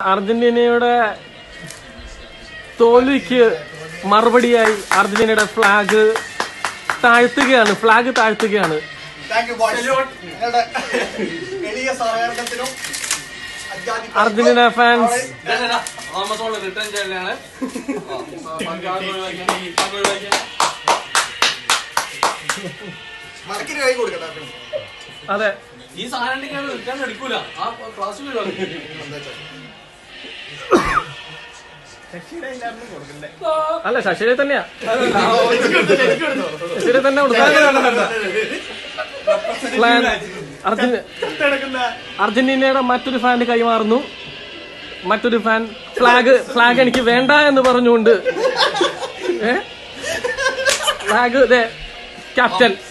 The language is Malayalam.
അർജന്റീനയുടെ തോൽവിക്ക് മറുപടിയായി അർജന്റീനയുടെ ഫ്ലാഗ് താഴ്ത്തുകയാണ് ഫ്ലാഗ് താഴ്ത്തുകയാണ് താങ്ക് യു ബോയ്സ് നിങ്ങളുടെ എളിയ സഹകരണത്തിനും അത്യാധി- അർജന്റീന ഫാൻസ് ആമസോണിൽ റിട്ടേൺ ചെയ്യലാണ് മടക്കിന് കൈ കൊടുക്കട്ടെ അതെ ഈ സാധനം റിട്ടേൺ എടുക്കൂല ആ ക്ലാസ്സിൽ അല്ല ശശിയെ തന്നെയാ ശശിയെ തന്നെ കൊടുക്കാൻ പ്ലാൻ അർജന്റീന അർജന്റീനയുടെ മറ്റൊരു ഫാൻ കൈമാറുന്നു മറ്റൊരു ഫാൻ ഫ്ലാഗ് ഫ്ലാഗ് എനിക്ക് വേണ്ട എന്ന് പറഞ്ഞുകൊണ്ട് ഏ ഫ്ലാഗ് ക്യാപ്റ്റൻ